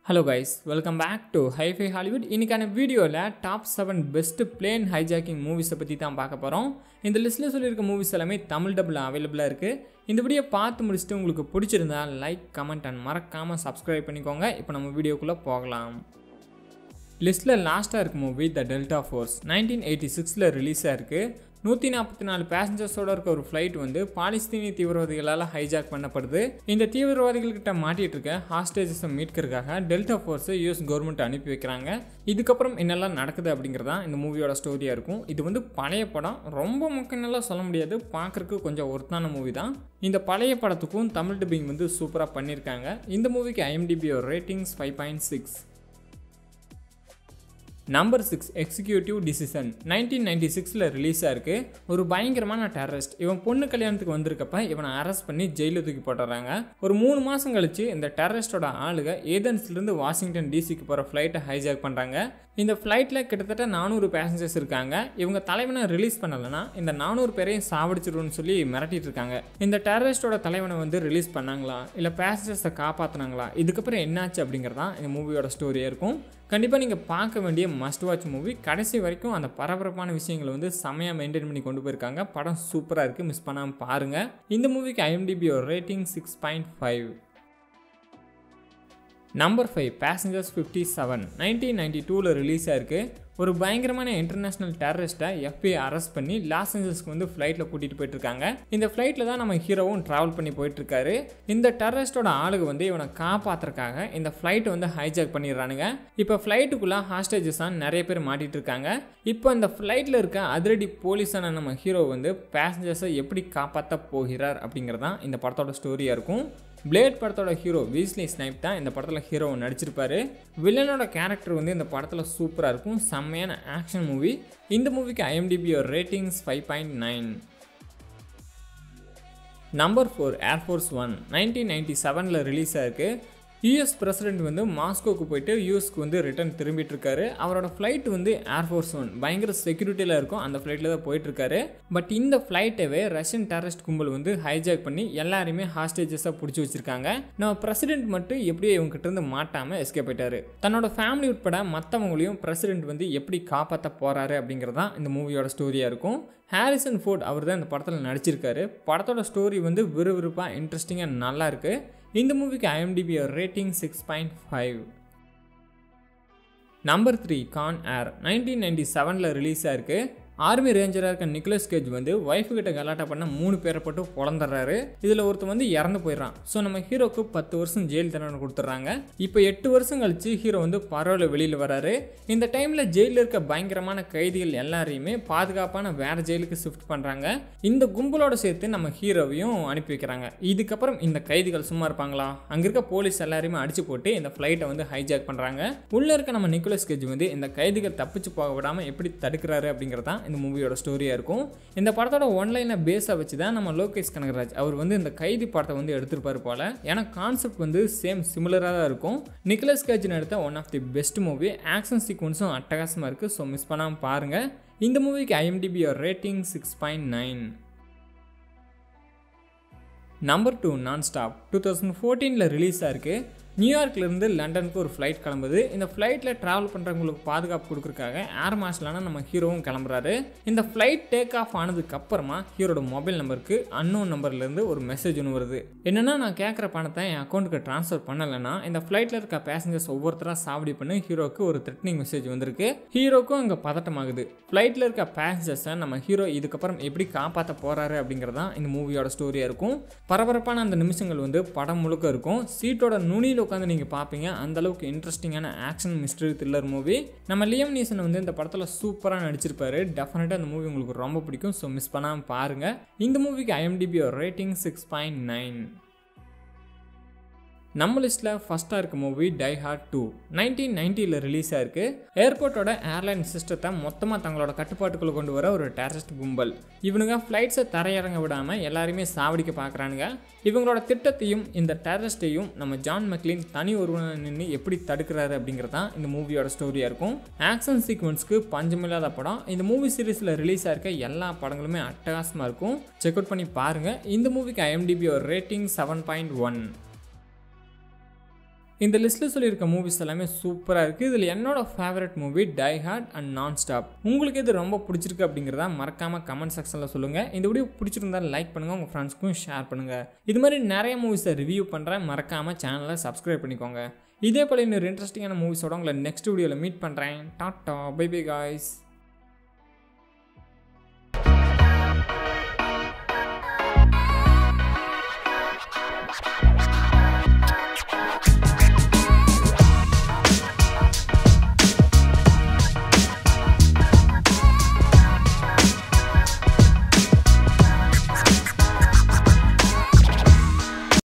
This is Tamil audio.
hello guys welcome back to hi fi Hollywood இன்னைக்கான வீடியோவில் top seven best plane hijacking மூவிஸை பற்றி தான் பார்க்க போகிறோம் இந்த லிஸ்ட்டில் சொல்லியிருக்க மூவிஸ் எல்லாமே தமிழ் டபுள் அவைலபிளாக இருக்குது இந்த வீடியோ பார்த்து முடிச்சுட்டு உங்களுக்கு பிடிச்சிருந்தா லைக் கமெண்ட் அண்ட் மறக்காமல் சப்ஸ்கிரைப் பண்ணிக்கோங்க இப்போ நம்ம வீடியோக்குள்ளே போகலாம் லிஸ்ட்டில் லாஸ்ட்டாக இருக்க movie the Delta Force nineteen eighty சிக்ஸில் ரிலீஸ் ஆயிருக்கு நூற்றி நாற்பத்தி நாலு பேசஞ்சர்ஸோட இருக்க ஒரு ஃப்ளைட் வந்து பாலிஸ்தீனிய தீவிரவாதிகளால் ஹைஜாக் பண்ணப்படுது இந்த தீவிரவாதிகள்கிட்ட மாட்டிட்டு இருக்க ஹாஸ்டேஜஸை மீட்கிறதுக்காக டெல்டா ஃபோர்ஸை யூஎஸ் கவர்மெண்ட் அனுப்பி வைக்கிறாங்க இதுக்கப்புறம் என்னெல்லாம் நடக்குது அப்படிங்கிறதான் இந்த மூவியோட ஸ்டோரியாக இருக்கும் இது வந்து பழைய படம் ரொம்ப முக்கியமெல்லாம் சொல்ல முடியாது பார்க்குறதுக்கு கொஞ்சம் ஒர்த்தான மூவி தான் இந்த பழைய படத்துக்கும் தமிழ் டப்பிங் வந்து சூப்பராக பண்ணியிருக்காங்க இந்த மூவிக்கு ஐஎம்டிபியோட ratings five point six number six executive decision nineteen ninety சிக்ஸில் ரிலீஸ் ஆயிருக்கு ஒரு பயங்கரமான டெரரிஸ்ட் இவன் பொண்ணு கல்யாணத்துக்கு வந்திருக்கப்ப இவனை அரெஸ்ட் பண்ணி ஜெயிலில் தூக்கி போட்டுறாங்க ஒரு மூணு மாதம் கழிச்சு இந்த டெரரிஸ்டோட ஆளுக ஏதன்ஸ்லேருந்து வாஷிங்டன் டிசிக்கு போகிற ஃப்ளைட்டை ஹைஜாக் பண்ணுறாங்க இந்த ஃப்ளைட்டில் கிட்டத்தட்ட நானூறு பேசஞ்சர்ஸ் இருக்காங்க இவங்க தலைவனை ரிலீஸ் பண்ணலைன்னா இந்த நானூறு பேரையும் சாவடிச்சிருன்னு சொல்லி மிரட்டிட்டு இருக்காங்க இந்த டெரரிஸ்டோட தலைவனை வந்து ரிலீஸ் பண்ணாங்களா இல்லை பேசஞ்சர்ஸை காப்பாற்றினாங்களா இதுக்கப்புறம் என்னாச்சு அப்படிங்கிறதான் இந்த மூவியோட ஸ்டோரியாக இருக்கும் கண்டிப்பாக நீங்கள் பார்க்க வேண்டிய மஸ்ட் வாட்ச் மூவி கடைசி வரைக்கும் அந்த பரபரப்பான விஷயங்களை வந்து செமையாக மெயின்டைன் பண்ணி கொண்டு போயிருக்காங்க படம் சூப்பராக இருக்குது மிஸ் பண்ணாமல் பாருங்கள் இந்த மூவிக்கு ஐஎம்டிபியோட rating six point five number five passengers fifty seven nineteen ninety டூவில் ரிலீஸ் ஆயிருக்கு ஒரு பயங்கரமான இன்டர்நேஷ்னல் டெரரிஸ்ட்டை எஃபிஐ அரெஸ்ட் பண்ணி லாஸ் ஏஞ்சல்ஸ்க்கு வந்து ஃப்ளைட்டில் கூட்டிகிட்டு போயிட்டு இருக்காங்க இந்த ஃப்ளைட்டில் தான் நம்ம ஹீரோவும் ட்ராவல் பண்ணி போயிட்டு இருக்காரு இந்த டெரரிஸ்டோட ஆளுக வந்து இவனை காப்பாற்றுறதுக்காக இந்த ஃப்ளைட்டை வந்து ஹைஜாக் பண்ணிடுறானுங்க இப்போ ஃப்ளைட்டுக்குள்ளே ஹாஸ்டேஜஸாக நிறைய பேர் மாட்டிட்டு இருக்காங்க இப்போ இந்த ஃப்ளைட்டில் இருக்க அதிரடி போலீஸான நம்ம ஹீரோ வந்து பேசஞ்சர்ஸை எப்படி காப்பாற்ற போகிறார் அப்படிங்கிறதான் இந்த படத்தோட ஸ்டோரியாக இருக்கும் பிளேட் படத்தோட ஹீரோ வீஸ்லி ஸ்னைப் தான் இந்த படத்தில் ஹீரோ நடிச்சிருப்பாரு வில்லனோட கேரக்டர் வந்து இந்த படத்தில் சூப்பராக இருக்கும் செம்மையான ஆக்ஷன் மூவி இந்த மூவிக்கு ஐஎம்டிபியோட ratings five point nine number four Air Force One nineteen ninety செவனில் ரிலீஸ் ஆயிருக்கு யூஎஸ் பிரசிடென்ட் வந்து மாஸ்கோக்கு போயிட்டு யூஎஸ்க்கு வந்து ரிட்டர்ன் திரும்பிட்டு இருக்காரு அவரோட ஃப்ளைட் வந்து ஏர்ஃபோர்ஸ் ஒன் பயங்கர செக்யூரிட்டியில் இருக்கும் அந்த ஃப்ளைட்டில் தான் போயிட்டு இருக்காரு பட் இந்த ஃப்ளைட்டவே ரஷ்யன் டெரரிஸ்ட் கும்பல் வந்து ஹைஜாக் பண்ணி எல்லாருமே ஹாஸ்டேஜஸாக பிடிச்சி வச்சிருக்காங்க நம்ம பிரசிடென்ட் மட்டும் எப்படியோ இவங்ககிட்ட இருந்து மாட்டாமல் எஸ்கேப் ஆயிட்டாரு தன்னோட ஃபேமிலி உட்பட மற்றவங்களையும் பிரசிடென்ட் வந்து எப்படி காப்பாற்ற போறாரு அப்படிங்கிறதான் இந்த மூவியோட ஸ்டோரியாக இருக்கும் ஹாரிசன் ஃபோர்ட் அவர் தான் இந்த படத்தில் நடிச்சிருக்காரு படத்தோட ஸ்டோரி வந்து விறுவிறுப்பாக இன்ட்ரெஸ்டிங்காக நல்லா இருக்குது இந்த மூவிக்கு IMDb rating six point five number three Con Air nineteen ninety செவனில் ரிலீஸ் ஆயிருக்கு ஆர்மி ரேஞ்சராக இருக்க நிக்கலஸ் கேஜ் வந்து ஒய்ஃபு கிட்ட கலாட்டா பண்ண மூணு பேரை போட்டு பொழந்துடுறாரு இதில் ஒருத்தர் வந்து இறந்து போயிடறான் ஸோ நம்ம ஹீரோக்கு பத்து வருஷம் ஜெயில் தண்டனை கொடுத்துட்றாங்க இப்போ எட்டு வருஷம் கழிச்சு ஹீரோ வந்து பரவாயில்ல வெளியில் வராரு இந்த டைமில் ஜெயிலில் இருக்க பயங்கரமான கைதிகள் எல்லாரையுமே பாதுகாப்பான வேற ஜெயிலுக்கு ஷிஃப்ட் பண்ணுறாங்க இந்த கும்பலோட சேர்த்து நம்ம ஹீரோவையும் அனுப்பி வைக்கிறாங்க இதுக்கப்புறம் இந்த கைதிகள் சும்மா இருப்பாங்களா அங்கே இருக்க போலீஸ் எல்லாரையுமே அடிச்சு போட்டு இந்த ஃப்ளைட்டை வந்து ஹைஜாக் பண்ணுறாங்க உள்ளே இருக்க நம்ம நிக்கோலஸ் கேஜ் வந்து இந்த கைதிகள் தப்பிச்சு போக விடாமல் எப்படி தடுக்கிறாரு அப்படிங்கிறதான் இந்த மூவியோட ஸ்டோரியாக இருக்கும் இந்த படத்தோட ஒன்லைனை பேஸாக வச்சு தான் நம்ம லோகேஷ் கனகராஜ் அவர் வந்து இந்த கைதி படத்தை வந்து எடுத்திருப்பார் போல் ஏன்னா கான்செப்ட் வந்து சேம் சிமிலராக தான் இருக்கும் நிக்கலஸ் கேஜின் எடுத்த one of the best movie action சீக்வன்ஸும் அட்டகாசமாக இருக்குது ஸோ மிஸ் பண்ணாமல் பாருங்கள் இந்த மூவிக்கு IMDb rating six point nine number two Non Stop two thousand ஃபோர்டீனில் ரிலீஸ் ஆயிருக்கு நியூயார்க்லேருந்து லண்டனுக்கு ஒரு ஃப்ளைட் கிளம்புது இந்த ஃப்ளைட்டில் ட்ராவல் பண்ணுறவங்களுக்கு பாதுகாப்பு கொடுக்குறக்காக ஏர் மார்ஷலான நம்ம ஹீரோவும் கிளம்புறாரு இந்த ஃப்ளைட் டேக் ஆஃப் ஆனதுக்கு அப்புறமா ஹீரோட மொபைல் நம்பருக்கு அன்னோன் நம்பர்லேருந்து ஒரு மெசேஜ் ஒன்று வருது என்னென்னா நான் கேட்குற பணத்தை என் அக்கௌண்ட்டுக்கு ட்ரான்ஸ்ஃபர் பண்ணலைன்னா இந்த ஃப்ளைட்டில் இருக்க பேசஞ்சர்ஸ் ஒவ்வொருத்தராக சாவடி பண்ணி ஹீரோக்கு ஒரு த்ரெட்னிங் மெசேஜ் வந்திருக்கு ஹீரோக்கும் அங்கே பதட்டமாகுது ஃப்ளைட்டில் இருக்க பேசஞ்சர்ஸை நம்ம ஹீரோ இதுக்கப்புறம் எப்படி காப்பாற்ற போகிறாரு அப்படிங்கிறதான் இந்த மூவியோட ஸ்டோரியாக இருக்கும் பரபரப்பான அந்த நிமிஷங்கள் வந்து படம் முழுக்க இருக்கும் சீட்டோட நுனியில் உட்காந்து நீங்கள் பார்ப்பீங்க அந்த அளவுக்கு இன்ட்ரெஸ்டிங்கான ஆக்ஷன் மிஸ்டரி த்ரில்லர் மூவி நம்ம லியம் நீசன் வந்து இந்த படத்தில் சூப்பராக நடிச்சிருப்பாரு டெஃபினட்டாக அந்த மூவி உங்களுக்கு ரொம்ப பிடிக்கும் ஸோ மிஸ் பண்ணாமல் பாருங்கள் இந்த மூவிக்கு IMDb rating six point nine நம்ம லிஸ்ட்டில் ஃபஸ்ட்டாக இருக்க movie Die Hard two nineteen நைன்ட்டியில் ரிலீஸ் ஆயிருக்கு ஏர்போர்ட்டோட ஏர்லைன் சிஸ்டத்தை மொத்தமாக தங்களோட கட்டுப்பாட்டுக்குள்ளே கொண்டு வர ஒரு டெரரிஸ்ட் கும்பல் இவனுங்க ஃப்ளைட்ஸை தரையிறங்க விடாமல் எல்லாருமே சாவடிக்க பார்க்குறானுங்க இவங்களோட திட்டத்தையும் இந்த டெரரிஸ்ட்டையும் நம்ம ஜான் மெக்லின் தனி ஒருவனை நின்று எப்படி தடுக்கிறாரு அப்படிங்கிறதான் இந்த மூவியோட ஸ்டோரியாக இருக்கும் ஆக்ஷன் சீக்வன்ஸ்க்கு பஞ்சமில்லாத படம் இந்த மூவி சீரீஸில் ரிலீஸ் ஆயிருக்க எல்லா படங்களுமே அட்டகாசமாக இருக்கும் செக் அவுட் பண்ணி பாருங்கள் இந்த மூவிக்கு ஐஎம்டிபி ஒரு ரேட்டிங் செவன் பாயிண்ட் ஒன் இந்த லிஸ்ட்டில் சொல்லியிருக்க மூவிஸ் எல்லாமே சூப்பராக இருக்குது இதில் என்னோட favourite movie Die Hard and Non Stop உங்களுக்கு இது ரொம்ப பிடிச்சிருக்கு அப்படிங்கிறத மறக்காமல் கமெண்ட் செக்ஷனில் சொல்லுங்கள் இந்த வீடியோ பிடிச்சிருந்தா லைக் பண்ணுங்கள் உங்கள் ஃப்ரெண்ட்ஸ்க்கும் ஷேர் பண்ணுங்கள் இது மாதிரி நிறைய மூவிஸை ரிவ்யூ பண்ணுறேன் மறக்காமல் சேனலை சப்ஸ்கிரைப் பண்ணிக்கோங்க இதே போல் இன்னொரு இன்ட்ரெஸ்டிங்கான மூவிஸோட உங்களை நெக்ஸ்ட் வீடியோவில் மீட் பண்ணுறேன் டாட்டா பை பை காய்ஸ்